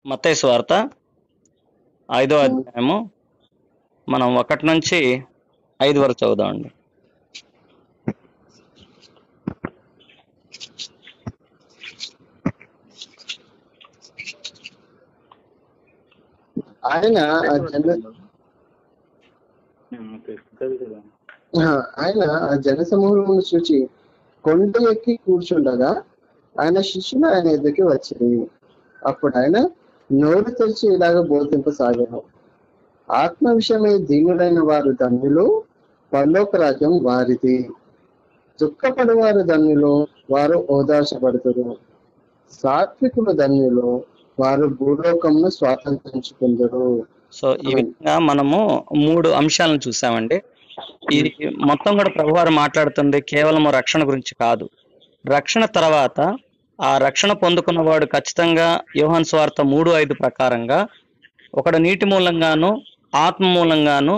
మత్తయి వార్త ఐదో అధ్యాయము మనం ఒకటి నుంచి ఐదు వరకు చదువుదామండి ఆయన ఆ జన ఆ, ఆయన ఆ జన సమూహమును చూచి కొండ ఎక్కి కూర్చుండగా ఆయన శిష్యులు ఆయన ఎదురుకి వచ్చింది అప్పుడు ఆయన నోరు తెరిచి ఇలాగ బోధింపసాగాను ఆత్మ విషయమై దీనులైన వారు ధన్యులు పరలోక రాజ్యం వారిది దుఃఖపడి వారు ధన్యులు వారు ఓదార్చబడుతురు సాత్వికులు ధన్యులు వారు భూలోకంను స్వాతంత్రించుకుందరు సో ఈ విధంగా మనము మూడు అంశాలను చూసామండి ఇది మొత్తం కూడా ప్రభువారు మాట్లాడుతుంది కేవలం రక్షణ గురించి కాదు రక్షణ తర్వాత ఆ రక్షణ పొందుకున్నవాడు ఖచ్చితంగా యోహాన్ స్వార్థ మూడు ఐదు ప్రకారంగా ఒకడు నీటి మూలంగాను ఆత్మ మూలంగాను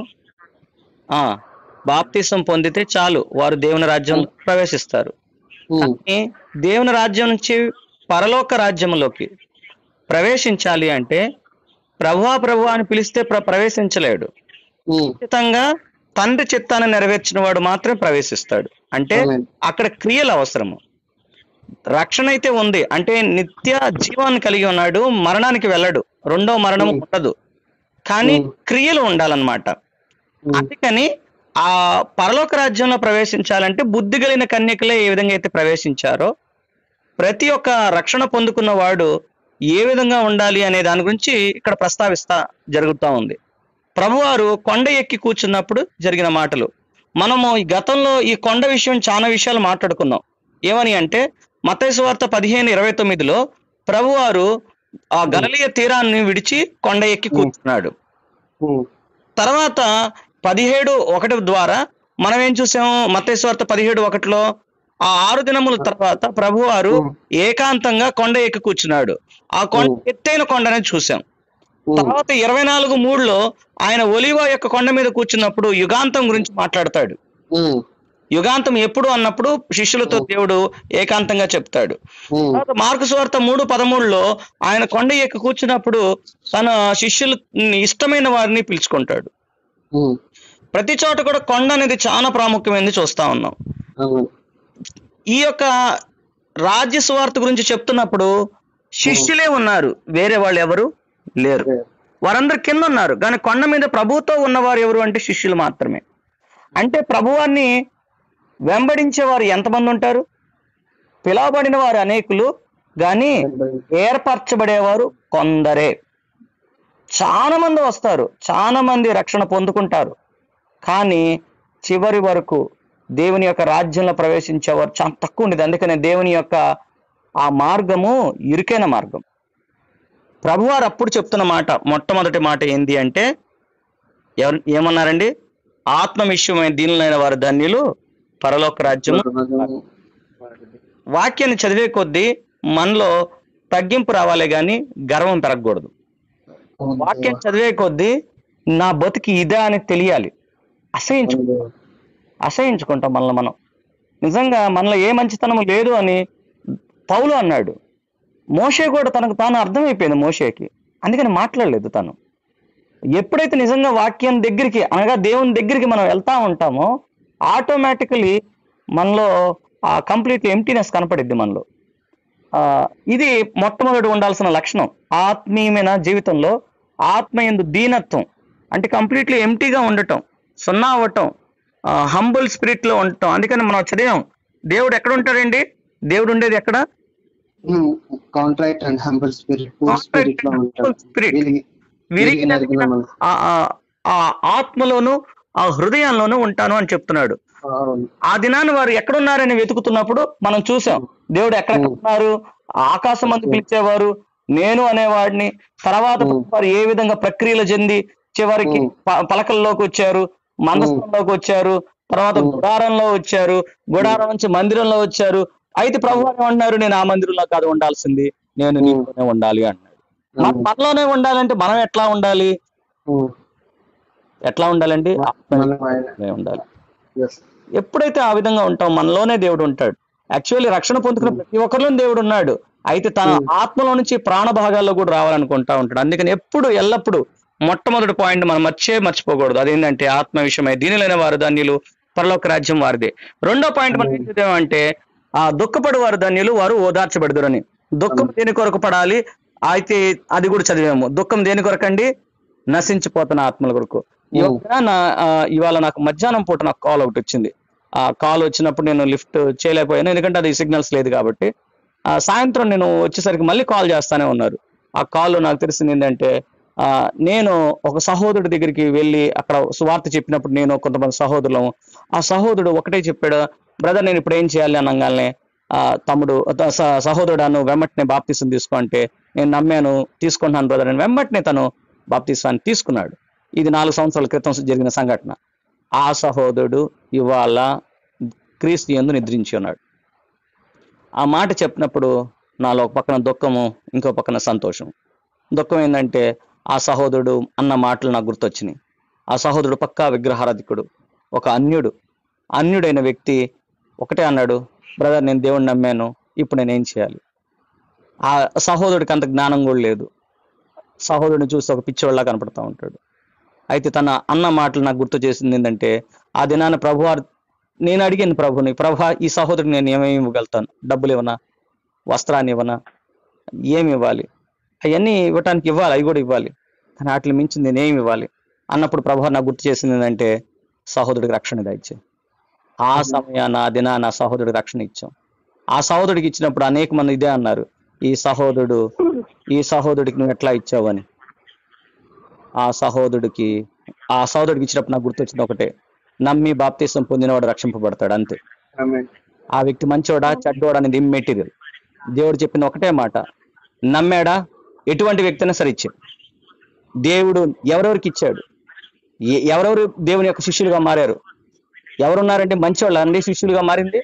ఆ బాప్తిసం పొందితే చాలు వారు దేవుని రాజ్యంలో ప్రవేశిస్తారు ఉమ్, కానీ దేవుని రాజ్యం నుంచి పరలోక రాజ్యంలోకి ప్రవేశించాలి అంటే ప్రభువా ప్రభు అని పిలిస్తే ప్ర ప్రవేశించలేడు ఉమ్, ఖచ్చితంగా తండ్రి చిత్తాన్ని నెరవేర్చిన వాడు మాత్రమే ప్రవేశిస్తాడు అంటే Amen. అక్కడ క్రియలు అవసరము రక్షణ అయితే ఉంది అంటే నిత్య జీవాన్ని కలిగి ఉన్నాడు మరణానికి వెళ్ళడు రెండో మరణం Hmm. ఉండదు కానీ Hmm. క్రియలు ఉండాలన్నమాట ఉమ్, అందుకని ఆ పరలోక రాజ్యంలో ప్రవేశించాలంటే బుద్ధి కలిగిన కన్యకలే ఏ విధంగా అయితే ప్రవేశించారో ప్రతి ఒక్క రక్షణ పొందుకున్న వాడు ఏ విధంగా ఉండాలి అనే దాని గురించి ఇక్కడ ప్రస్తావిస్తా జరుగుతూ ఉంది ప్రభువారు కొండ ఎక్కి కూర్చున్నప్పుడు జరిగిన మాటలు మనము ఈ గతంలో ఈ కొండ విషయం చాలా విషయాలు మాట్లాడుకున్నాం ఏమని అంటే మతైసు వార్త పదిహేను ఇరవై తొమ్మిదిలో ప్రభువారు ఆ గలలియ తీరాన్ని విడిచి కొండ ఎక్కి కూర్చున్నాడు ఉమ్, తర్వాత పదిహేడు ఒకటి ద్వారా మనం ఏం చూసాము మత్తేశ్వార్త పదిహేడు ఒకటిలో ఆ ఆరు దినముల తర్వాత ప్రభువారు ఉమ్, ఏకాంతంగా కొండ ఎక్కి కూర్చున్నాడు ఆ కొండ ఉమ్. ఎత్తైన కొండని చూసాం ఉమ్, తర్వాత ఇరవై నాలుగు మూడులో ఆయన ఒలివ యొక్క కొండ మీద కూర్చున్నప్పుడు యుగాంతం గురించి మాట్లాడతాడు ఉమ్, యుగాంతం ఎప్పుడు అన్నప్పుడు శిష్యులతో దేవుడు ఏకాంతంగా చెప్తాడు ఉమ్, తర్వాత మార్కు సువార్త మూడు పదమూడులో ఆయన కొండ ఎక్కి కూర్చున్నప్పుడు తన శిష్యులు ఇష్టమైన వారిని పిలుచుకుంటాడు ఉమ్, ప్రతి చోట కూడా కొండ అనేది చాలా ప్రాముఖ్యమైనది చూస్తా ఉన్నాం అవును. ఈ యొక్క రాజ్య సువార్త గురించి చెప్తున్నప్పుడు శిష్యులే ఉన్నారు వేరే వాళ్ళు ఎవరు లేరు వారందరు కింద ఉన్నారు కానీ కొండ మీద ప్రభుతో ఉన్నవారు ఎవరు అంటే శిష్యులు మాత్రమే అంటే ప్రభువాన్ని వెంబడించే వారు ఎంతమంది ఉంటారు పిలవబడిన వారు అనేకులు కానీ ఏర్పరచబడేవారు కొందరే చాలా మంది వస్తారు చాలా మంది రక్షణ పొందుకుంటారు కానీ చివరి వరకు దేవుని యొక్క రాజ్యంలో ప్రవేశించేవారు చాలా తక్కువ ఉండేది అందుకనే దేవుని యొక్క ఆ మార్గము ఇరుకైన మార్గం ప్రభువారు అప్పుడు చెప్తున్న మాట మొట్టమొదటి మాట ఏంది అంటే ఎవరు ఏమన్నారండి ఆత్మ విషయమైన దీనులైన వారు ధన్యులు పరలోక రాజ్యము వాక్యాన్ని చదివే కొద్దీ మనలో తగ్గింపు రావాలి కానీ గర్వం పెరగకూడదు వాక్యం చదివే కొద్దీ నా బతికి ఇదా అని తెలియాలి అసహించు అసహించుకుంటాం మనల్ని మనం నిజంగా మనలో ఏ మంచితనం లేదు అని పౌలు అన్నాడు మోషే కూడా తనకు తాను అర్థమైపోయింది మోషేకి అందుకని మాట్లాడలేదు తను ఎప్పుడైతే నిజంగా వాక్యం దగ్గరికి అనగా దేవుని దగ్గరికి మనం వెళ్తా ఉంటామో ఆటోమేటికలీ మనలో ఆ కంప్లీట్ ఎంటీనెస్ కనపడిద్ది మనలో ఆ ఇది మొట్టమొదటి ఉండాల్సిన లక్షణం ఆత్మీయమైన జీవితంలో ఆత్మ ఎందు దీనత్వం అంటే కంప్లీట్లీ ఎంటీగా ఉండటం సున్నా అవ్వటం హంబుల్ స్పిరిట్ లో ఉండటం అందుకని మనం చదివాం దేవుడు ఎక్కడ ఉంటాడండి దేవుడు ఉండేది ఎక్కడ contrite and humble spirit poor spirit లో ఉంటాడు Spirit. విరిగి- విరిగి విరిగి నలిగిన మనసు. ఆ ఆ- ఆ ఆత్మలోను ఆ హృదయంలోనూ ఉంటాను అని చెప్తున్నాడు అవును. ఆ దినాన్ని వారు ఎక్కడున్నారని వెతుకుతున్నప్పుడు మనం చూసాం దేవుడు ఎక్కడ ఉన్నారు ఆకాశం మంది పిలిచేవారు నేను అనేవాడిని తర్వాత Hmm. వారు ఏ విధంగా ప్రక్రియలు చెంది చివరికి Hmm. ప- పలకల్లోకి వచ్చారు మందస్థంలోకి వచ్చారు తర్వాత Hmm. గుడారంలో వచ్చారు గుడారం నుంచి మందిరంలో వచ్చారు అయితే ప్రభు ఏమంటున్నారు నేను ఆ మందిరంలో కాదు ఉండాల్సింది నేను Hmm. నీలోనే ఉండాలి అన్నాడు మన అవును. మనలోనే ఉండాలంటే మనం ఎట్లా ఉండాలి ఉమ్. ఎట్లా ఉండాలండి మనం ఆయన ఆత్మలోనే ఉండాలి yes. ఎప్పుడైతే ఆ విధంగా ఉంటాం మనలోనే దేవుడు ఉంటాడు యాక్చువల్లీ రక్షణ పొందుకున్న ప్రతి ఒక్కరిలో దేవుడు ఉన్నాడు అయితే తన ఆత్మలో నుంచి ప్రాణ భాగాల్లో కూడా రావాలనుకుంటా ఉంటాడు అందుకని ఎప్పుడు ఎల్లప్పుడు మొట్టమొదటి పాయింట్ మనం మర్చే మర్చిపోకూడదు అదేంటంటే ఆత్మ విషయమై దీనిలైన వారు ధన్యులు పరలోక రాజ్యం వారిదే రెండో పాయింట్ మనం ఏం చదివామంటే ఆ దుఃఖపడు వారు ధన్యులు వారు ఓదార్చబెడదురని దుఃఖం దేని కొరకు పడాలి అయితే అది కూడా చదివాము దుఃఖం దేని కొరకండి నశించిపోతున్న ఆత్మల కొరకు ఇవాళ నా ఆ, ఇవాళ నాకు మధ్యాహ్నం పూట నాకు కాల్ ఒకటి వచ్చింది ఆ కాల్ వచ్చినప్పుడు నేను లిఫ్ట్ చేయలేకపోయాను ఎందుకంటే అది సిగ్నల్స్ లేదు కాబట్టి ఆ సాయంత్రం నేను వచ్చేసరికి మళ్ళీ కాల్ చేస్తానే ఉన్నారు ఆ కాల్ నాకు తెలిసింది ఏంటంటే ఆ నేను ఒక సహోదరుడి దగ్గరికి వెళ్ళి అక్కడ సువార్త చెప్పినప్పుడు నేను కొంతమంది సహోదరులు ఆ సహోదరుడు ఒకటే చెప్పాడు బ్రదర్ నేను ఇప్పుడు ఏం చేయాలి అనగానే ఆ తమ్ముడు త- స- సహోదరుడు అను వెంబటినే బాప్తీసం తీసుకో అంటే నేను నమ్మాను తీసుకుంటున్నాను బ్రదర్ అని వెంబటినే తను బాప్తీసాన్ని తీసుకున్నాడు ఇది నాలుగు సంవత్సరాల క్రితం జరిగిన సంఘటన ఆ సహోదరుడు ఇవాళ క్రీస్తు యందు నిద్రించి ఉన్నాడు ఆ మాట చెప్పినప్పుడు నాలో ఒక పక్కన దుఃఖము ఇంకో పక్కన సంతోషం దుఃఖం ఏంటంటే ఆ సహోదరుడు అన్న మాటలు నాకు గుర్తొచ్చినాయి ఆ సహోదరుడు పక్కా విగ్రహారాధికుడు ఒక అన్యుడు అన్యుడైన వ్యక్తి ఒకటే అన్నాడు బ్రదర్ నేను దేవుణ్ణి నమ్మాను ఇప్పుడు నేను ఏం చేయాలి ఆ సహోదరుడికి అంత జ్ఞానం కూడా లేదు సహోదరుడిని చూసి ఒక పిచ్చివాళ్ళ కనపడతా ఉంటాడు అయితే తన అన్న మాటలు నాకు గుర్తు చేసింది ఏంటంటే ఆ దినాన ప్రభు నేను అడిగాను ప్రభుని ప్రభా ఈ సహోదరుడికి నేను ఏమేమి ఇవ్వగలుగుతాను డబ్బులు ఇవ్వనా వస్త్రాన్ని ఇవ్వనా ఏమి ఇవ్వాలి అవన్నీ ఇవ్వటానికి ఇవ్వాలి అవి కూడా ఇవ్వాలి కానీ వాటిని మించి నేనేమి ఇవ్వాలి అన్నప్పుడు ప్రభు నాకు గుర్తు చేసింది ఏంటంటే సహోదరుడికి రక్షణ ఇచ్చే ఆ సమయాన ఆ దినాన ఆ సహోదరుడికి రక్షణ ఇచ్చాం ఆ సహోదరుడికి ఇచ్చినప్పుడు అనేక మంది ఇదే అన్నారు ఈ సహోదరుడు ఈ సహోదరుడికి నువ్వు ఎట్లా ఇచ్చావని ఆ సహోదరుడికి ఆ సహోదరుడికి ఇచ్చినప్పుడు నాకు గుర్తొచ్చింది ఒకటే నమ్మి బాప్తీసం పొందినవాడు రక్షింపబడతాడు అంతే ఆమేన్. ఆ వ్యక్తి మంచోడా చెడ్డోడా అనేది మెటీరియల్ దేవుడు చెప్పిన ఒకటే మాట నమ్మాడా ఎటువంటి వ్యక్తినా సరే ఇచ్చాడు దేవుడు ఎవరెవరికి ఇచ్చాడు ఎ- ఎవరెవరు దేవుని యొక్క శిష్యులుగా మారారు ఎవరున్నారంటే మంచివాళ్ళు అండి శిష్యులుగా మారింది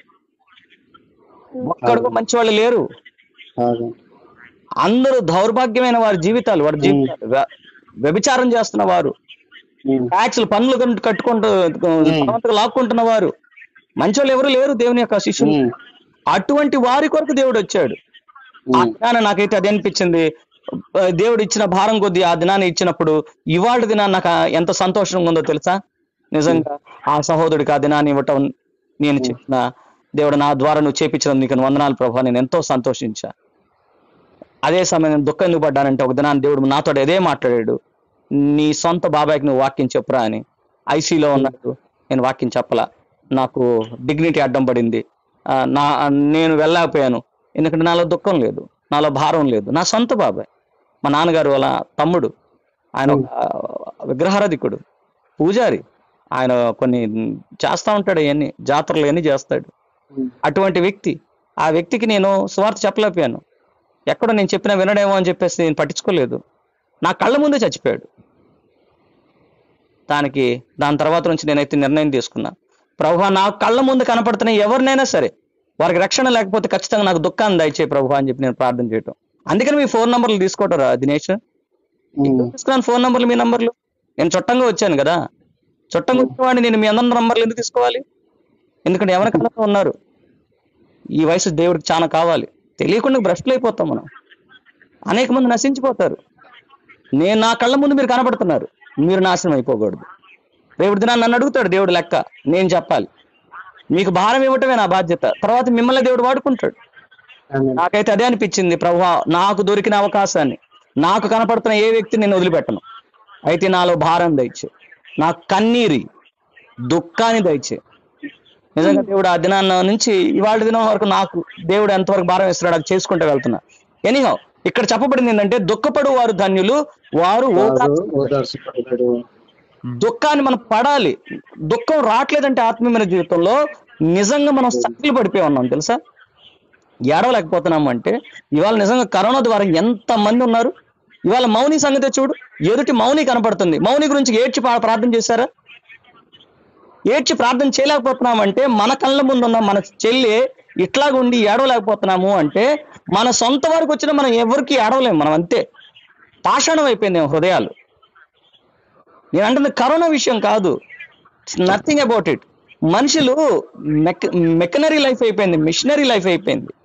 ఒక్కడు మంచివాళ్ళు లేరు కాదు. అందరూ దౌర్భాగ్యమైన వారి జీవితాలు వారి జీవితాలు వ్య- వ్యభిచారం చేస్తున్న వారు ఉమ్. ట్యాక్స్లు పన్నులు కట్టు- కట్టుకుంటూ బలవంతంగా లాక్కుంటున్న వారు మంచోళ్ళు ఎవరు లేరు దేవుని యొక్క శిష్యులు ఉమ్. అటువంటి వారి కొరకు దేవుడు వచ్చాడు ఆ ఉమ్. దినాన నాకైతే అది అనిపించింది ఆ, దేవుడు ఇచ్చిన భారం కొద్దీ ఆ దినాన్ని ఇచ్చినప్పుడు ఇవాళ దినాన్ని నాకు ఆ ఎంత సంతోషంగా ఉందో తెలుసా నిజంగా ఆ సహోదరుడికి ఆ దినాన్ని ఇవ్వటం నేను చెప్పిన దేవుడు నా ద్వారా నువ్వు చేపించడం నీకు వందనాలు ప్రభా నేను ఎంతో సంతోషించా అదే సమయం నేను దుఃఖం ఎందుకు పడ్డానంటే ఒక దినాన్ని దేవుడు నాతో అదే మాట్లాడాడు నీ సొంత బాబాయ్కి నువ్వు వాక్యం చెప్పురా అని ఐసీలో ఉన్నాడు నేను వాక్యం చెప్పలా నాకు డిగ్నిటీ అడ్డం పడింది ఆ, నా నేను వెళ్ళలేకపోయాను ఎందుకంటే నాలో దుఃఖం లేదు నాలో భారం లేదు నా సొంత బాబాయ్ మా నాన్నగారు వాళ్ళ తమ్ముడు ఆయన ఒక విగ్రహారాధికుడు పూజారి ఆయన కొన్ని చేస్తా ఉంటాడు అవన్నీ జాతరలు అవన్నీ చేస్తాడు ఉమ్. అటువంటి వ్యక్తి ఆ వ్యక్తికి నేను స్వార్థ చెప్పలేకపోయాను ఎక్కడో నేను చెప్పినా వినడేమో అని చెప్పేసి నేను పట్టించుకోలేదు నా కళ్ళ ముందే చచ్చిపోయాడు దానికి దాని తర్వాత నుంచి నేనైతే నిర్ణయం తీసుకున్నా ప్రభు నా కళ్ళ ముందు కనపడుతున్న ఎవరినైనా సరే వారికి రక్షణ లేకపోతే ఖచ్చితంగా నాకు దుఃఖాన్ని దయచే ప్రభు అని చెప్పి నేను ప్రార్థన చేయటం అందుకని మీ ఫోన్ నంబర్లు తీసుకోవటరా దినేష్ ఉమ్. తీసుకున్నాను ఫోన్ నంబర్లు మీ నంబర్లు నేను చుట్టంగా వచ్చాను కదా చుట్టంగా వచ్చిన వాడిని నేను మీ అందరి నంబర్లు ఎందుకు తీసుకోవాలి ఎందుకంటే ఎవరి కళ్ళతో ఉన్నారు ఈ వయసు దేవుడికి చాలా కావాలి తెలియకుండా భ్రష్టులు అయిపోతాం మనం అనేక మంది నశించిపోతారు నేను నా కళ్ళ ముందు మీరు కనపడుతున్నారు మీరు నాశనం అయిపోకూడదు రేపటి దినాన్ని నన్ను అడుగుతాడు దేవుడు లెక్క నేను చెప్పాలి మీకు భారం ఇవ్వటమే నా బాధ్యత తర్వాత మిమ్మల్ని దేవుడు వాడుకుంటాడు ఆమేన్. నాకైతే అదే అనిపించింది ప్రభు నాకు దొరికిన అవకాశాన్ని నాకు కనపడుతున్న ఏ వ్యక్తిని నేను వదిలిపెట్టను అయితే నాలో భారం దయచే నా కన్నీరి దుఃఖాన్ని దయచే నిజంగా దేవుడు ఆ దినాన్న నుంచి ఇవాళ దినం వరకు నాకు దేవుడు ఎంతవరకు భారం ఇస్తున్నాడు అది చేసుకుంటూ వెళ్తున్నా ఎనీహౌ ఇక్కడ చెప్పబడింది ఏంటంటే దుఃఖపడు వారు ధన్యులు వారు వారు ఓదార్చు ఓదార్చబడతాడు. దుఃఖాన్ని మనం పడాలి దుఃఖం రావట్లేదంటే ఆత్మీయమైన జీవితంలో నిజంగా మనం సక్కిలు పడిపోయి ఉన్నాం తెలుసా ఏడవలేకపోతున్నాము అంటే ఇవాళ నిజంగా కరోనా ద్వారా ఎంత మంది ఉన్నారు ఇవాళ మౌని సంగతి చూడు ఎదుటి మౌని కనపడుతుంది మౌని గురించి ఏడ్చి పా- ప్రార్థన చేశారా ఏడ్చి ప్రార్థన చేయలేకపోతున్నామంటే మన కళ్ళ ముందు ఉన్న మన చెల్లి ఇట్లాగా ఉండి ఏడవలేకపోతున్నాము అంటే మన సొంత వారికి వచ్చిన మనం ఎవరికి ఏడవలేము మనం అంతే పాషాణం అయిపోయింది హృదయాలు నేను అంటుంది కరోనా విషయం కాదు నథింగ్ అబౌట్ ఇట్ మనుషులు మెక్ మెకనరీ లైఫ్ అయిపోయింది మిషనరీ లైఫ్ అయిపోయింది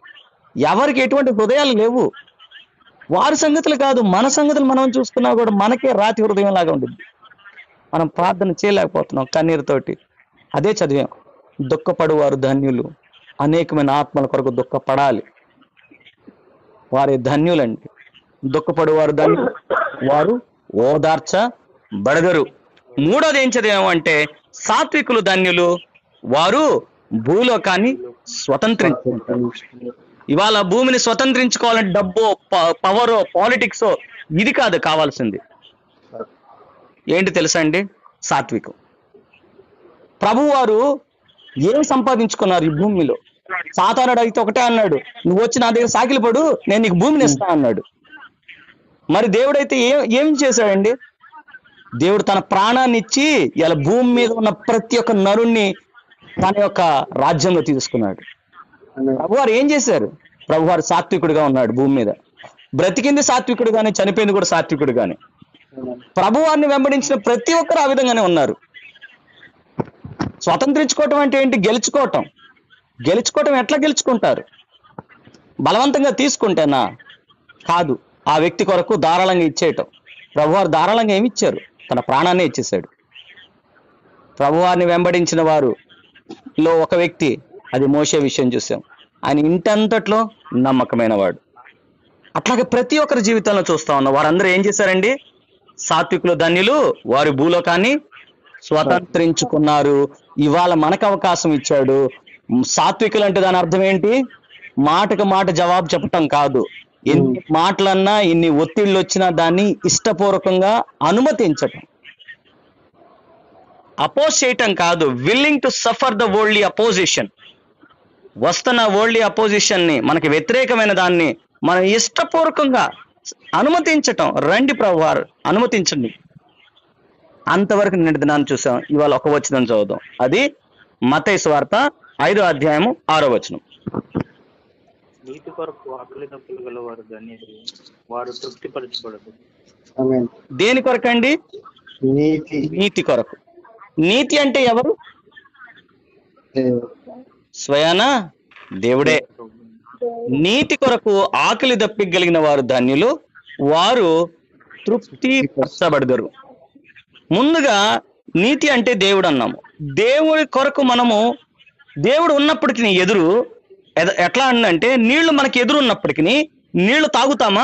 ఎవరికి ఎటువంటి హృదయాలు లేవు వారి సంగతులు కాదు మన సంగతులు మనం చూసుకున్నా కూడా మనకే రాతి హృదయం లాగా ఉంటుంది మనం ప్రార్థన చేయలేకపోతున్నాం కన్నీరుతోటి అదే చదివాం దుఃఖపడు వారు ధన్యులు అనేకమైన ఆత్మల కొరకు దుఃఖపడాలి వారి ధన్యులండి దుఃఖపడు వారు ధన్యులు వారు ఓదార్చబడగరు మూడోది ఏం చదివామంటే సాత్వికులు ధన్యులు వారు భూలోకాన్ని స్వతంత్రించుకుంటారు ఇవాళ భూమిని స్వతంత్రించుకోవాలంటే డబ్బు పవర్ పాలిటిక్స్ ఇది కాదు కావాల్సింది ఏంటి తెలుసా అండి సాత్వికం ప్రభువారు ఏం సంపాదించుకున్నారు ఈ భూమిలో సాతానుడు అయితే ఒకటే అన్నాడు నువ్వు వచ్చి నా దగ్గర సాకిలి పడు నేను నీకు భూమిని ఇస్తా అన్నాడు మరి దేవుడైతే ఏం ఏం చేశాడండి దేవుడు తన ప్రాణాన్ని ఇచ్చి ఇలా భూమి మీద ఉన్న ప్రతి ఒక్క నరుణ్ణి తన యొక్క రాజ్యంలో తీసుకున్నాడు ప్రభువారు ఏం చేశారు ప్రభువారు సాత్వికుడిగా ఉన్నాడు భూమి మీద బ్రతికింది సాత్వికుడుగానే చనిపోయింది కూడా సాత్వికుడుగానే ప్రభువారిని వెంబడించిన ప్రతి ఒక్కరు ఆ విధంగానే ఉన్నారు స్వతంత్రించుకోవటం అంటే ఏంటి గెలుచుకోవటం గెలుచుకోవటం ఎట్లా గెలుచుకుంటారు బలవంతంగా తీసుకుంటేనా కాదు ఆ వ్యక్తి కొరకు ధారాళంగా ఇచ్చేయటం ప్రభువారు ధారాళంగా ఏమి ఇచ్చారు తన ప్రాణాన్ని ఇచ్చేశాడు ప్రభువారిని వెంబడించిన వారు లో ఒక వ్యక్తి అది మోసే విషయం చూసాం ఆయన ఇంటంతట్లో నమ్మకమైన వాడు అట్లాగే ప్రతి ఒక్కరి జీవితంలో చూస్తా ఉన్నాం వారందరూ ఏం చేశారండి సాత్వికులు ధన్యులు వారి భూలోకాన్ని స్వతంత్రించుకున్నారు ఇవాళ మనకు అవకాశం ఇచ్చాడు సాత్వికులు అంటే దాని అర్థం ఏంటి మాటకు మాట జవాబు చెప్పటం కాదు ఎన్ని మాటలన్నా ఇన్ని ఒత్తిళ్ళు వచ్చినా దాన్ని ఇష్టపూర్వకంగా అనుమతించటం అపోజ్ చేయటం కాదు willing to suffer the worldly opposition వస్తున్న వరల్డ్లీ అపోజిషన్ ని మనకి వ్యతిరేకమైన దాన్ని మనం ఇష్టపూర్వకంగా అనుమతించటం రండి ప్రభు వారు అనుమతించండి అంతవరకు నిన్నటి దినాన్ని చూసాం ఇవాళ ఒక వచనం చదువుదాం అది మతైసు వార్త ఐదో అధ్యాయము ఆరో వచనం నీతి కొరకు ఆకలి తప్పులు గల వారు ధన్యులు వారు తృప్తిపరచబడదు ఆమేన్ దేని కొరకండి నీతి నీతి కొరకు నీతి అంటే ఎవరు దేవుడు. స్వయాన దేవుడే నీతి కొరకు ఆకలి దప్పిగలిగిన వారు ధన్యులు వారు తృప్తి పరచబడదరు ముందుగా నీతి అంటే దేవుడు అన్నాము దేవుడి కొరకు మనము దేవుడు ఉన్నప్పటికీ ఎదురు ఎద- ఎట్లా అంటే నీళ్లు మనకి ఎదురు ఉన్నప్పటికీ నీళ్లు తాగుతామా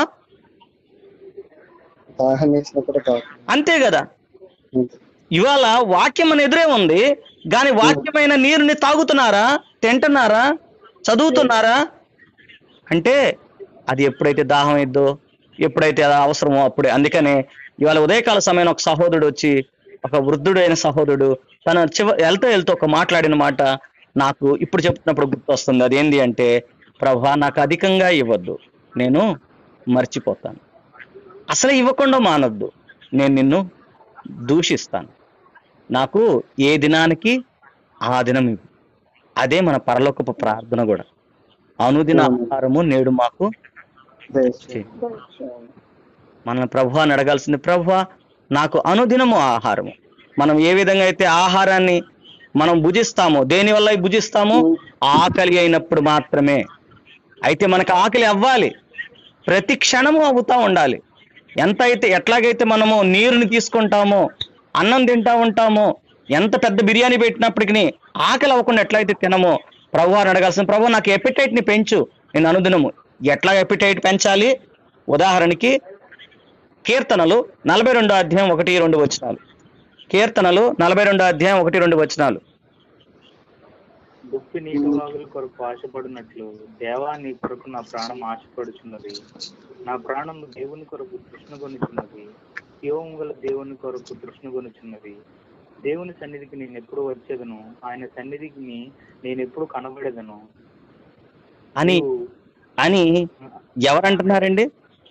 దాహం వేసినప్పుడు కాదు అంతే కదా ఇవాళ వాక్యం మన ఎదురే ఉంది కానీ వాక్యమైన నీరుని తాగుతున్నారా తింటున్నారా చదువుతున్నారా అంటే అది ఎప్పుడైతే దాహం అయిద్దో ఎప్పుడైతే అది అవసరమో అప్పుడే అందుకనే ఇవాళ ఉదయకాల సమయం ఒక సహోదరుడు వచ్చి ఒక వృద్ధుడైన సహోదరుడు తన చివ వెళ్తూ వెళ్తూ ఒక మాట్లాడిన మాట నాకు ఇప్పుడు చెప్తున్నప్పుడు గుర్తొస్తుంది అదేంటి అంటే ప్రభా నాకు అధికంగా ఇవ్వద్దు నేను మర్చిపోతాను అసలు ఇవ్వకుండా మానొద్దు నేను నిన్ను దూషిస్తాను నాకు ఏ దినానికి ఆ దినం ఇవ్వు అదే మన పరలోకపు ప్రార్థన కూడా అనుదిన ఆహారము నేడు మాకు దయచేయి. మన ప్రభు అని అడగాల్సింది ప్రభు నాకు అనుదినము ఆహారము మనం ఏ విధంగా అయితే ఆహారాన్ని మనం భుజిస్తామో దేని వల్ల భుజిస్తామో ఆకలి అయినప్పుడు మాత్రమే అయితే మనకు ఆకలి అవ్వాలి ప్రతి క్షణము అవుతా ఉండాలి ఎంత అయితే ఎట్లాగైతే మనము నీరుని తీసుకుంటామో అన్నం తింటా ఉంటామో ఎంత పెద్ద బిర్యానీ పెట్టినప్పటికీ ఆకలి అవ్వకుండా ఎట్లయితే తినమో ప్రభు అని అడగాల్సిన ప్రభు నాకు ఎపిటైట్ ని పెంచు నేను అనుదినము ఎట్లా ఎపిటైట్ పెంచాలి ఉదాహరణకి కీర్తనలు నలభై రెండో అధ్యాయం ఒకటి రెండు వచనాలు కీర్తనలు నలభై రెండో అధ్యాయం ఒకటి రెండు వచనాలు దుప్పి నీటి వాగుల కొరకు ఆశపడినట్లు దేవా నీ కొరకు నా ప్రాణం ఆశపడుచున్నది నా ప్రాణం దేవుని కొరకు తృష్ణగొనుచున్నది యోగం గల దేవుని కొరకు తృష్ణగొనుచున్నది దేవుని సన్నిధికి నేను ఎప్పుడు వచ్చేదను ఆయన సన్నిధికి ని- నేను ఎప్పుడు కనబడేదను అని అని ఎవరంటున్నారండి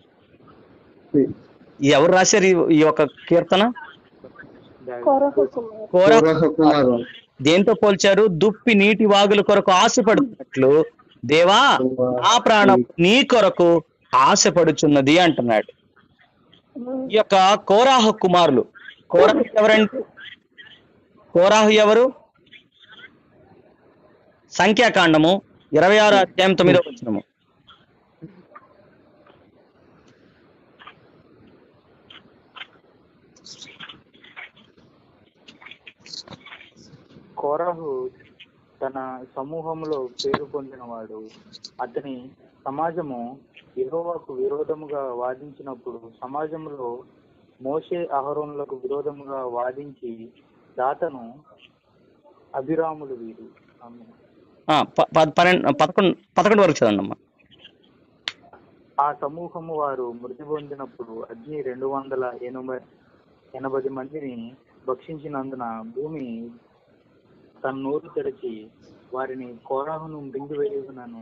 ఎవరు రాశారు ఈ- ఈ యొక్క కీర్తన కోర కోరహ కుమారు దేంతో పోల్చారు దుప్పి నీటి వాగుల కొరకు ఆశపడుతున్నట్లు దేవా నా ప్రాణం నీ కొరకు ఆశపడుచున్నది అంటున్నాడు ఈ యొక్క కోరాహు కుమారులు కోరాహు ఎవరండి కోరాహు ఎవరు సంఖ్యాకాండము ఇరవై ఆరు అధ్యాయం తొమ్మిదో వచ్చినము కోరాహు తన సమూహంలో పేరు పొందినవాడు అతని సమాజము యెహోవాకు విరోధముగా వాదించినప్పుడు సమాజంలో మోషే అహరోనులకు విరోధముగా వాదించి దాతను అభిరాములు వీరు ఆమేన్. ఆ, ప- ప- పన్నెండు పదకొండు పదకొండు వరకు చదవండి అమ్మా ఆ సమూహము వారు మృతి పొందినప్పుడు అగ్ని రెండు వందల ఎనభై ఎనభై మందిని భక్షించినందున భూమి తన నోరు తెరచి వారిని కోరాహును మృంగివేయునను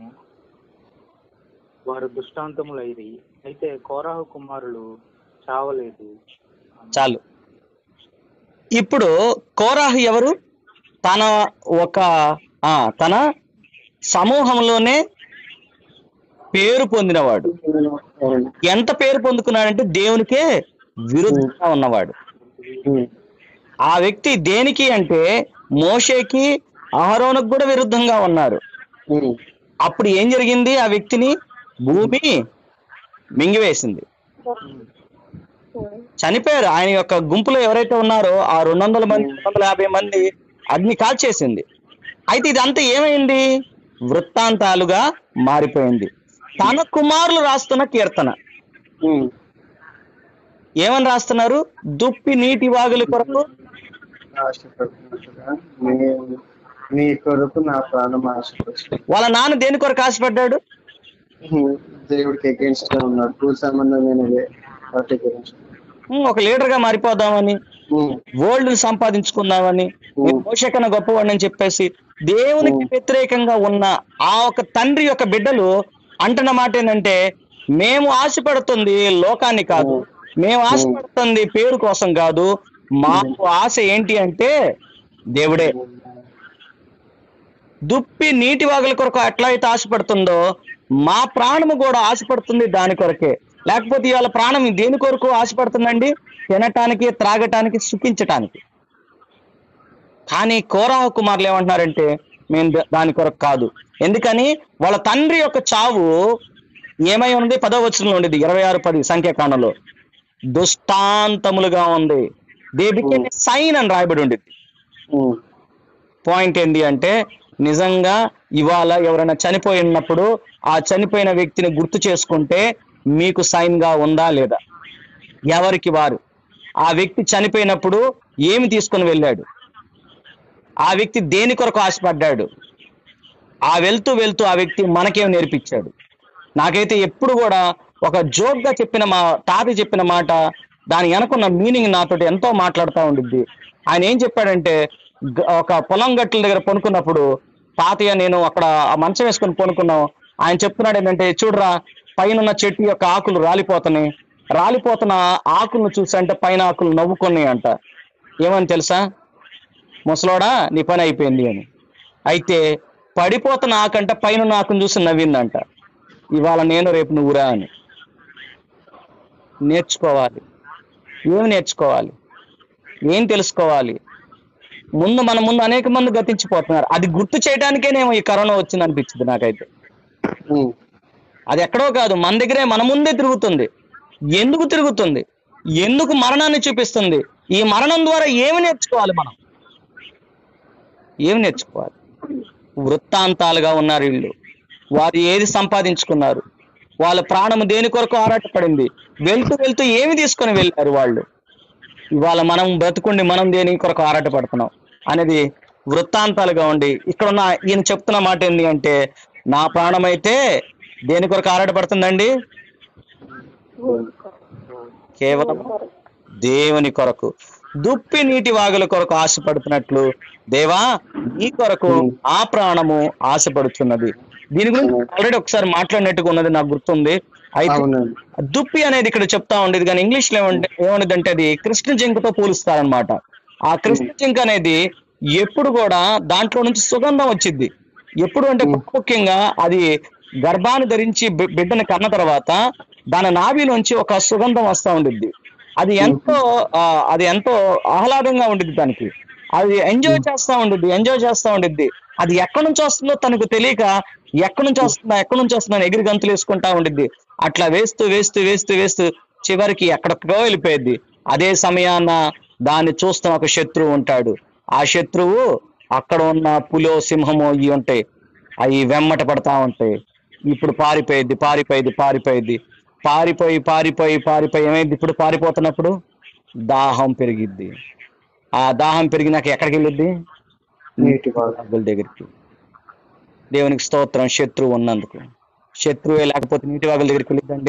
వారు దుష్టాంతములైరి అయితే కోరాహు కుమారులు చావలేదు చాలు ఇప్పుడు కోరాహు ఎవరు తన ఒక ఆ తన సమూహంలోనే పేరు పొందినవాడు అవును. ఎంత పేరు పొందుకున్నాడంటే దేవునికే విరుద్ధంగా ఉన్నవాడు ఉమ్. ఆ వ్యక్తి దేనికి అంటే మోషేకి అహరోనుకు కూడా విరుద్ధంగా ఉన్నారు ఉమ్. అప్పుడు ఏం జరిగింది ఆ వ్యక్తిని భూమి మింగివేసింది చనిపోయారు ఆయన యొక్క గుంపులో ఎవరైతే ఉన్నారో ఆ రెండు వందల మంది రెండు వందల యాభై మంది అగ్ని కాల్చేసింది అయితే ఇదంతా ఏమైంది వృత్తాంతాలుగా మారిపోయింది తన కుమారులు రాస్తున్న కీర్తన ఉమ్. ఏమని రాస్తున్నారు దుప్పి నీటి వాగుల కొరకు ఆశపడుతున్నట్టుగా నీ- నీ కొరకు నా ప్రాణం ఆశపడుతుంది వాళ్ళ నాన్న దేని కొరకు ఆశపడ్డాడు దేవుడికి అగేన్స్ట్ గా ఉన్నాడు భూ సంబంధమైనది వాటి గురించి ఉమ్, ఒక లీడర్ గా మారిపోదామని ఉమ్. వరల్డ్ సంపాదించుకుందామని నేను మోషకన గొప్పవాడిని అని చెప్పేసి దేవునికి వ్యతిరేకంగా ఉన్న ఆ ఒక తండ్రి యొక్క బిడ్డలు అంటున్న మాట ఏంటంటే మేము ఆశపడుతుంది లోకాన్ని కాదు మేము ఆశపడుతుంది పేరు కోసం కాదు మాకు ఆశ ఏంటి అంటే దేవుడే దుప్పి నీటి వాగుల కొరకు ఎట్లా అయితే ఆశపడుతుందో మా ప్రాణము కూడా ఆశపడుతుంది దాని కొరకే లేకపోతే ఇవాళ ప్రాణం దేని కొరకు ఆశపడుతుందండి తినటానికి త్రాగటానికి సుఖించటానికి కానీ కోరాహ కుమారులు ఏమంటున్నారంటే మేము ద- దాని కొరకు కాదు ఎందుకని వాళ్ళ తండ్రి యొక్క చావు ఏమై ఉంది పదో వచనంలో ఉండేది ఇరవై ఆరు పది సంఖ్యాకాండంలో దుష్టాంతములుగా ఉంది దే బికేమ్ సైన్ అని రాయబడి ఉండేది ఉమ్. పాయింట్ ఏంటి అంటే నిజంగా ఇవాళ ఎవరైనా చనిపోయి ఉన్నప్పుడు ఆ చనిపోయిన వ్యక్తిని గుర్తు చేసుకుంటే మీకు సైన్ గా ఉందా లేదా ఎవరికి వారు ఆ వ్యక్తి చనిపోయినప్పుడు ఏమి తీసుకొని వెళ్ళాడు ఆ వ్యక్తి దేని కొరకు ఆశపడ్డాడు ఆ వెళ్తూ వెళ్తూ ఆ వ్యక్తి మనకేం నేర్పించాడు నాకైతే ఎప్పుడు కూడా ఒక జోక్ గా చెప్పిన మా తాత చెప్పిన మాట దాని వెనకున్న మీనింగ్ నాతోటి ఎంతో మాట్లాడుతూ ఉండిద్ది ఆయన ఏం చెప్పాడంటే గ- ఒక పొలం గట్ల దగ్గర పనుకున్నప్పుడు తాతయ్య నేను అక్కడ ఆ మంచం వేసుకొని పనుకున్నాం ఆయన చెప్తున్నాడు ఏంటంటే చూడరా పైన ఉన్న చెట్టు యొక్క ఆకులు రాలిపోతున్నాయి రాలిపోతున్న ఆకులను చూసంటే పైన ఆకులు నవ్వుకున్నాయి అంట ఏమని తెలుసా ముసలోడా నీ పని అయిపోయింది అని అయితే పడిపోతున్న ఆకంట పైన ఉన్న ఆకును చూసి నవ్విందంట ఇవాళ నేను రేపు నువ్వురా అని నేర్చుకోవాలి ఏమి నేర్చుకోవాలి ఏం తెలుసుకోవాలి ముందు మన ముందు అనేక మంది గతించిపోతున్నారు అది గుర్తు చేయడానికేనేమో ఈ కరోనా వచ్చింది అనిపించింది నాకైతే ఉమ్. అది ఎక్కడో కాదు మన దగ్గరే మన ముందే తిరుగుతుంది ఎందుకు తిరుగుతుంది ఎందుకు మరణాన్ని చూపిస్తుంది ఈ మరణం ద్వారా ఏమి నేర్చుకోవాలి మనం ఏమి నేర్చుకోవాలి వృత్తాంతాలుగా ఉన్నారు వీళ్ళు వారు ఏది సంపాదించుకున్నారు వాళ్ళ ప్రాణం దేని కొరకు ఆరాటపడింది వెళ్తూ వెళ్తూ ఏమి తీసుకొని వెళ్ళారు వాళ్ళు ఇవాళ మనం బ్రతుకుండి మనం దేని కొరకు ఆరాటపడుతున్నాం అనేది వృత్తాంతాలుగా ఉండి ఇక్కడ ఉన్న ఈయన చెప్తున్న మాట ఏంటి అంటే నా ప్రాణం అయితే దేని కొరకు ఆరాటపడుతుందండి కేవలం దేవుని కొరకు దుప్పి నీటి వాగుల కొరకు ఆశపడుతున్నట్లు దేవా నీ కొరకు ఆ ప్రాణము ఆశపడుతున్నది దీని గురించి ఆల్రెడీ ఒకసారి మాట్లాడినట్టుగా ఉన్నది నాకు గుర్తుంది అయితే అవునండి దుప్పి అనేది ఇక్కడ చెప్తా ఉండేది కానీ ఇంగ్లీష్ లో ఏమంటే ఏమన్నదంటే అది కృష్ణ జింకతో పోలుస్తారనమాట ఆ కృష్ణ జింక అనేది ఎప్పుడు కూడా దాంట్లో నుంచి సుగంధం వచ్చింది ఎప్పుడు అంటే ముఖ్యంగా అది గర్భాన్ని ధరించి బి- బిడ్డని కన్న తర్వాత దాని నాభి నుంచి ఒక సుగంధం వస్తా ఉండిద్ది అది ఎంతో ఆ, అది ఎంతో ఆహ్లాదంగా ఉండిద్ది దానికి అది ఎంజాయ్ చేస్తా ఉండిద్ది ఎంజాయ్ చేస్తా ఉండిద్ది అది ఎక్కడి నుంచి వస్తుందో తనకు తెలియక ఎక్కడి నుంచి వస్తుందా ఎక్కడి నుంచి వస్తుందా అని ఎగిరి గంతులు వేసుకుంటా ఉండిద్ది అట్లా వేస్తూ వేస్తూ వేస్తూ వేస్తూ చివరికి ఎక్కడికో వెళ్ళిపోయేది అదే సమయాన దాన్ని చూస్తున్న ఒక శత్రువు ఉంటాడు ఆ శత్రువు అక్కడ ఉన్న పులో సింహము ఇవి ఉంటాయి అవి వెమ్మట పడతా ఉంటాయి ఇప్పుడు పారిపోయేది పారిపోయేది పారిపోయేది పారిపోయి పారిపోయి పారిపోయి ఏమైంది ఇప్పుడు పారిపోతున్నప్పుడు దాహం పెరిగిద్ది ఆ దాహం పెరిగినాక ఎక్కడికి వెళ్ళిద్ది నీటి బాగా వాగుల దగ్గరికి దేవునికి స్తోత్రం శత్రువు ఉన్నందుకు శత్రువే లేకపోతే నీటి వాగుల దగ్గరికి వెళ్ళిద్దండి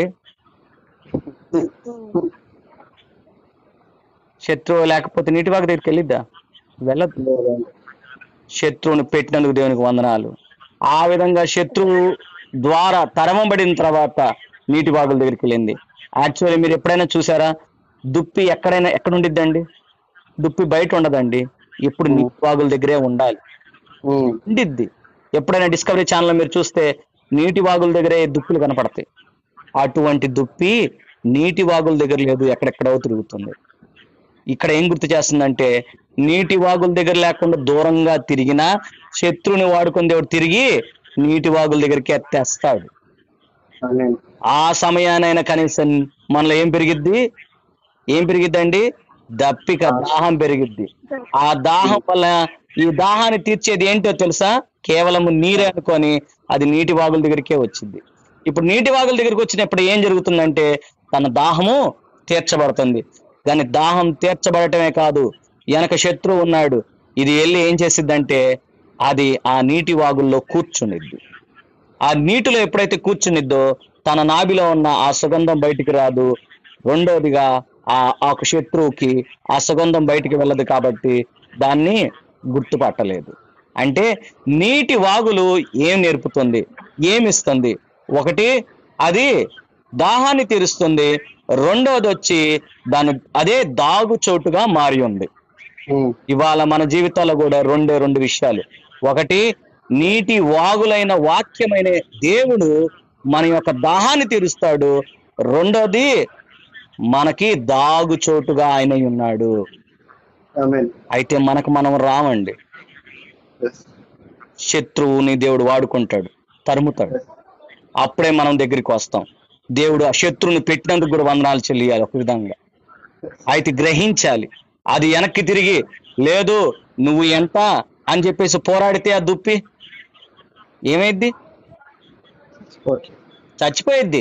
శత్రువు లేకపోతే నీటి వాగు దగ్గరికి వెళ్ళిద్దా వెళ్ళదు శత్రువుని పెట్టినందుకు దేవునికి వందనాలు ఆ విధంగా శత్రువు ద్వారా తరమబడిన తర్వాత నీటి వాగుల దగ్గరికి వెళ్ళింది యాక్చువల్లీ మీరు ఎప్పుడైనా చూసారా దుప్పి ఎక్కడైనా ఎక్కడ ఉండిద్దండి దుప్పి బయట ఉండదండి ఇప్పుడు నీటి వాగుల దగ్గరే ఉండాలి ఉమ్, ఉండిద్ది ఎప్పుడైనా డిస్కవరీ ఛానల్ మీరు చూస్తే నీటి వాగుల దగ్గరే దుప్పులు కనపడతాయి అటువంటి దుప్పి నీటి వాగుల దగ్గర లేదు ఎక్కడెక్కడో తిరుగుతుంది ఇక్కడ ఏం గుర్తు చేస్తుందంటే నీటి వాగుల దగ్గర లేకుండా దూరంగా తిరిగినా శత్రువుని వాడుకుని దేవుడు తిరిగి నీటి వాగుల దగ్గరికి తెస్తాడు ఆమేన్. ఆ సమయానైనా కనీసం మనలో ఏం పెరిగిద్ది ఏం పెరిగిద్దండి దప్పిక దాహం పెరిగిద్ది ఆ దాహం వల్ల ఈ దాహాన్ని తీర్చేది ఏంటో తెలుసా కేవలం నీరే అనుకొని అది నీటి వాగుల దగ్గరికే వచ్చింది ఇప్పుడు నీటి వాగుల దగ్గరికి వచ్చినప్పుడు ఏం జరుగుతుందంటే తన దాహము తీర్చబడుతుంది కానీ దాహం తీర్చబడటమే కాదు వెనక శత్రువు ఉన్నాడు ఇది వెళ్ళి ఏం చేసిద్దంటే అది ఆ నీటి వాగుల్లో కూర్చునిద్ది ఆ నీటిలో ఎప్పుడైతే కూర్చునిద్దో తన నాభిలో ఉన్న ఆ సుగంధం బయటికి రాదు రెండోదిగా ఆ ఆ ఒక శత్రువుకి ఆ సుగంధం బయటికి వెళ్ళదు కాబట్టి దాన్ని గుర్తుపట్టలేదు అంటే నీటి వాగులు ఏం నేర్పుతుంది ఏమిస్తుంది ఒకటి అది దాహాన్ని తీరుస్తుంది రెండోది వచ్చి దాని అదే దాగు చోటుగా మారి ఉంది ఉమ్, ఇవాళ మన జీవితాల్లో కూడా రెండే రెండు విషయాలు ఒకటి నీటి వాగులైన వాక్యమైన దేవుడు మన యొక్క దాహాన్ని తీరుస్తాడు రెండోది మనకి దాగు చోటుగా ఆయన ఉన్నాడు ఆమేన్. అయితే మనకు మనం రామండి Yes. శత్రువుని దేవుడు వాడుకుంటాడు తరుముతాడు అప్పుడే మనం దగ్గరికి వస్తాం దేవుడు ఆ శత్రువుని పెట్టినందుకు కూడా వందనాలు చెల్లియాలి ఒక విధంగా అయితే గ్రహించాలి అది వెనక్కి తిరిగి లేదు నువ్వు ఎంత అని చెప్పేసి పోరాడితే ఆ దుప్పి ఏమైద్ది ఓకే చచ్చిపోయిద్ది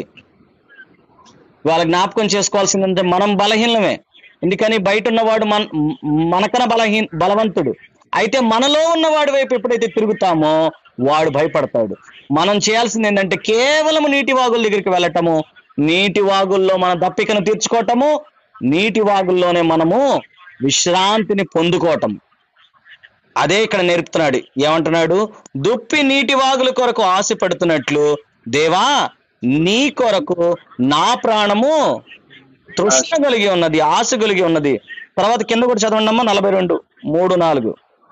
వాళ్ళ జ్ఞాపకం చేసుకోవాల్సిందంటే మనం బలహీనమే ఎందుకని బయట ఉన్నవాడు మన మనకన బలహీన బలవంతుడు అయితే మనలో ఉన్నవాడి వైపు ఎప్పుడైతే తిరుగుతామో వాడు భయపడతాడు మనం చేయాల్సింది ఏంటంటే కేవలం నీటి వాగుల దగ్గరికి వెళ్ళటము నీటి వాగుల్లో మన దప్పికను తీర్చుకోవటము నీటి వాగుల్లోనే మనము విశ్రాంతిని పొందుకోవటం అదే ఇక్కడ నేర్పుతున్నాడు ఏమంటున్నాడు దుప్పి నీటి వాగుల కొరకు ఆశ పడుతున్నట్లు దేవా నీ కొరకు నా ప్రాణము తృష్ణ కలిగి ఉన్నది ఆశ కలిగి ఉన్నది తర్వాత కింద కూడా చదవండి అమ్మా నలభై రెండు మూడు నాలుగు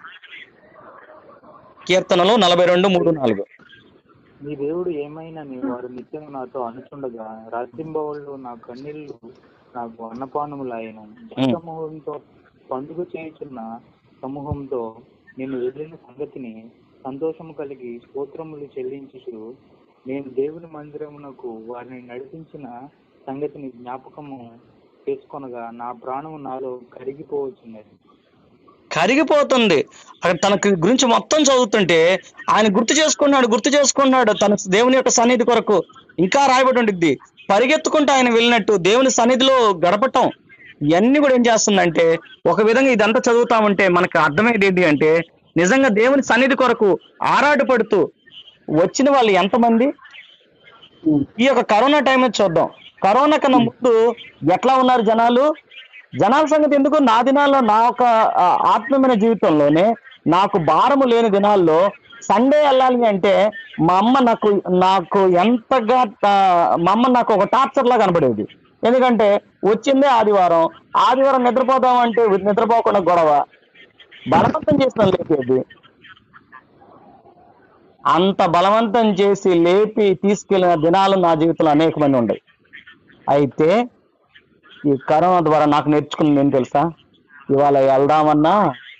కీర్తనలు నలభై రెండు మూడు నాలుగు నీ దేవుడు ఏమైనా నీ వారు నిత్యం నాతో అనుచుండగా రాత్రింబవళ్ళు నా కన్నీళ్లు నాకు అన్నపానములాయను సమూహంతో పండుగ చేయుచున్న సమూహంతో నేను వెళ్ళిన సంగతిని సంతోషము కలిగి స్తోత్రములు చెల్లించుచు నేను దేవుని మందిరమునకు వారిని నడిపించిన సంగతిని జ్ఞాపకము చేసుకొనగా నా ప్రాణము నాలో కరిగిపోవచ్చున్నది కరిగిపోతుంది అక్కడ తనకి గురించి మొత్తం చదువుతుంటే ఆయన గుర్తు చేసుకున్నాడు గుర్తు చేసుకున్నాడు తన దేవుని యొక్క సన్నిధి కొరకు ఇంకా రాయబడి ఉండిద్ది పరిగెత్తుకుంటూ ఆయన వెళ్ళినట్టు దేవుని సన్నిధిలో గడపటం ఇవన్నీ కూడా ఏం చేస్తుందంటే ఒక విధంగా ఇదంతా చదువుతా ఉంటే మనకు అర్థమయ్యేది ఏంటి అంటే నిజంగా దేవుని సన్నిధి కొరకు ఆరాటపడుతూ వచ్చిన వాళ్ళు ఎంతమంది ఉమ్, ఈ యొక్క కరోనా టైంలో చూద్దాం కరోనా కన్నా ముందు ఎట్లా ఉన్నారు జనాలు జనాల సంగతి ఎందుకు నా దినాల్లో నా ఒక ఆ, ఆత్మీయమైన జీవితంలోనే నాకు భారము లేని దినాల్లో సండే వెళ్ళాలి అంటే మా అమ్మ నాకు నాకు ఎంతగా ఆ, మా అమ్మ నాకు ఒక టార్చర్ లా కనబడేది ఎందుకంటే వచ్చిందే ఆదివారం ఆదివారం నిద్రపోదాం అంటే నిద్రపోకుండా గొడవ బలవంతం చేసిన లేపేది అంత బలవంతం చేసి లేపి తీసుకెళ్లిన దినాలు నా జీవితంలో అనేకమంది ఉన్నాయి అయితే ఈ కరోనా ద్వారా నాకు నేర్చుకున్నది ఏం తెలుసా ఇవాళ వెళ్దామన్నా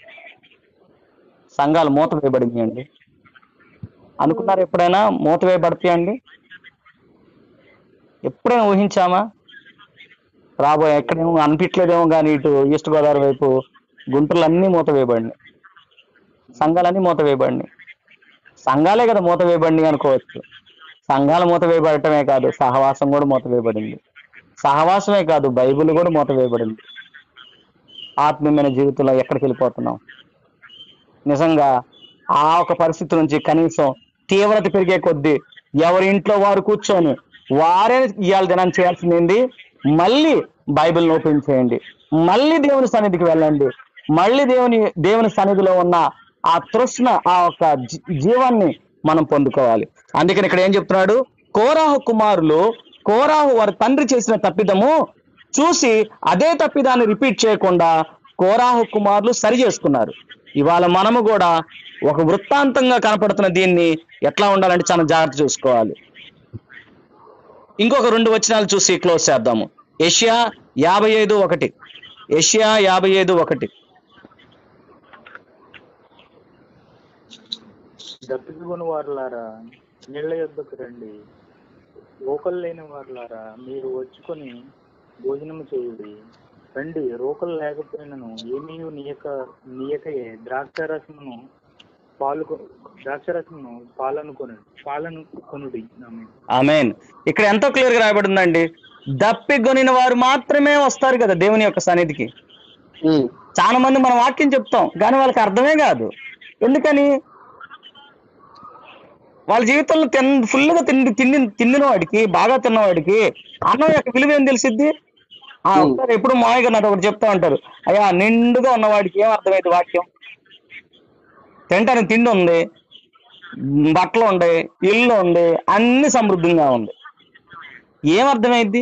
సంఘాలు మూత వేయబడింది అండి అనుకున్నారు ఎప్పుడైనా మూత వేయబడతాయండి ఎప్పుడైనా ఊహించామా రాబోయే ఎక్కడేమో అనిపించలేదేమో కానీ ఇటు ఈస్ట్ గోదావరి వైపు గుంటలు అన్ని మూత వేయబడినాయి సంఘాలన్నీ మూత వేయబడినాయి సంఘాలే కదా మూత వేయబడినాయి అనుకోవచ్చు సంఘాలు మూత వేయబడటమే కాదు సహవాసం కూడా మూత వేయబడింది సహవాసమే కాదు బైబిల్ కూడా మూత వేయబడింది ఆత్మీయమైన జీవితంలో ఎక్కడికి వెళ్ళిపోతున్నాం నిజంగా ఆ ఒక పరిస్థితి నుంచి కనీసం తీవ్రత పెరిగే కొద్దీ ఎవరి ఇంట్లో వారు కూర్చొని వారే ఇవాళ దినం చేయాల్సింది మళ్ళీ బైబిల్ ఓపెన్ చేయండి మళ్ళీ దేవుని సన్నిధికి వెళ్ళండి మళ్ళీ దేవుని దేవుని సన్నిధిలో ఉన్న ఆ తృష్ణ ఆ ఒక జీ- జీవాన్ని మనం పొందుకోవాలి అందుకని ఇక్కడ ఏం చెప్తున్నాడు కోరాహు కుమారులు కోరాహు వారి తండ్రి చేసిన తప్పిదము చూసి అదే తప్పిదాన్ని రిపీట్ చేయకుండా కోరాహు కుమారులు సరి చేసుకున్నారు ఇవాళ మనము కూడా ఒక వృత్తాంతంగా కనపడుతున్న దీన్ని ఎట్లా ఉండాలంటే చాలా జాగ్రత్త చూసుకోవాలి ఇంకొక రెండు వచనాలు చూసి క్లోజ్ చేద్దాము ఏషియా యాభై ఐదు ఒకటి ఏషియా యాభై ఐదు ఒకటి దప్పికొని వారులారా నీళ్ల యొద్దకు రండి రోకలు లేని వారులారా మీరు వచ్చుకొని భోజనము చేయుడి రండి రోకలు లేకపోయినను ఏమీ నీయక నీయకయే ద్రాక్ష రసమును పాలు ద్రాక్ష రసమును పాలను కొను పాలను కొనుడి ఆమేన్. ఆమెన్ ఇక్కడ ఎంతో క్లియర్ గా రాయబడిందండి దప్పిగొనిన వారు మాత్రమే వస్తారు కదా దేవుని యొక్క సన్నిధికి ఉమ్, చాలా మంది మనం వాక్యం చెప్తాం కానీ వాళ్ళకి అర్థమే కాదు ఎందుకని వాళ్ళ జీవితంలో తిన్ ఫుల్గా తిండి తిండి తిండిన వాడికి బాగా తిన్నవాడికి అన్నం యొక్క విలువ ఏం తెలిసిద్ది ఆ, ఒకసారి ఎప్పుడు మామయ్య గారు నాతో ఒకటి చెప్తా ఉంటారు అయ్యా నిండుగా ఉన్నవాడికి ఏం అర్థమైంది వాక్యం తింటానికి తిండి ఉంది బట్టలు ఉండే ఇల్లు ఉంది అన్ని సమృద్ధిగా ఉంది ఏం అర్థమైద్ది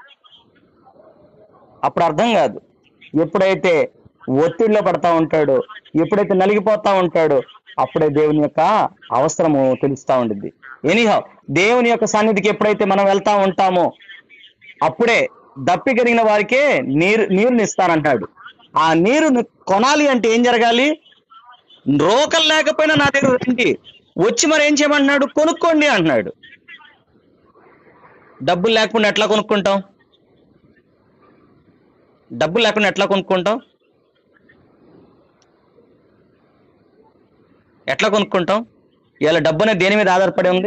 అప్పుడు అర్థం కాదు ఎప్పుడైతే ఒత్తిడిలో పడతా ఉంటాడో ఎప్పుడైతే నలిగిపోతా ఉంటాడో అప్పుడే దేవుని యొక్క అవసరము తెలుస్తా ఉండిద్ది ఎనీహా దేవుని యొక్క సన్నిధికి ఎప్పుడైతే మనం వెళ్తా ఉంటామో అప్పుడే దప్పి కలిగిన వారికే నీరు నీరుని ఇస్తానంటాడు ఆ నీరుని కొనాలి అంటే ఏం జరగాలి రోకలు లేకపోయినా నా దగ్గర రండి వచ్చి మరి ఏం చేయమంటున్నాడు కొనుక్కోండి అంటున్నాడు డబ్బులు లేకుండా ఎట్లా కొనుక్కుంటాం డబ్బులు లేకుండా ఎట్లా కొనుక్కుంటాం ఎట్లా కొనుక్కుంటాం ఇలా డబ్బు అనేది దేని మీద ఆధారపడి ఉంది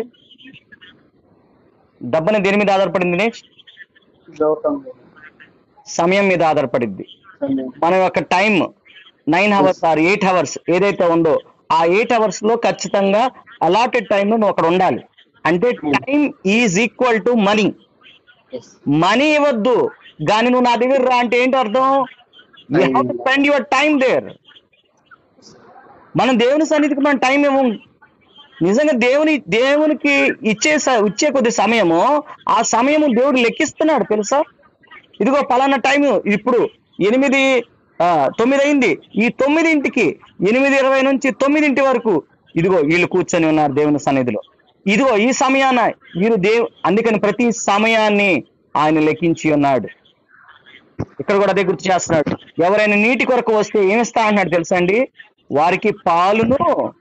డబ్బు అనేది దేని మీద ఆధారపడింది దినేష్? లోకం సమయం మీద ఆధారపడింది సమయం. మన యొక్క time nine hours or eight hours ఏదైతే ఉందో ఆ ఎయిట్ అవర్స్ లో ఖచ్చితంగా అలాటెడ్ టైం నువ్వు అక్కడ ఉండాలి అంటే time is equal to money Yes. Money ఇవ్వద్దు కానీ నువ్వు నా దగ్గర రా అంటే ఏంటి అర్థం you have to spend your time there మనం దేవుని సన్నిధికి మనం టైం ఇవ్వం నిజంగా దేవుని దేవునికి ఇచ్చే స- ఇచ్చే కొద్ది సమయము ఆ సమయము దేవుడు లెక్కిస్తున్నాడు తెలుసా ఇదిగో పలానా టైం ఇప్పుడు ఎనిమిది ఆ, తొమ్మిది అయింది ఈ తొమ్మిదింటికి ఎనిమిది ఇరవై నుంచి తొమ్మిదింటి వరకు ఇదిగో వీళ్ళు కూర్చొని ఉన్నారు దేవుని సన్నిధిలో ఇదిగో ఈ సమయాన వీరు దేవు అందుకని ప్రతి సమయాన్ని ఆయన లెక్కించి ఉన్నాడు ఇక్కడ కూడా అదే గుర్తు చేస్తున్నాడు ఎవరైనా నీటి కొరకు వస్తే ఏమిస్తా అన్నాడు తెలుసా అండి వారికి పాలును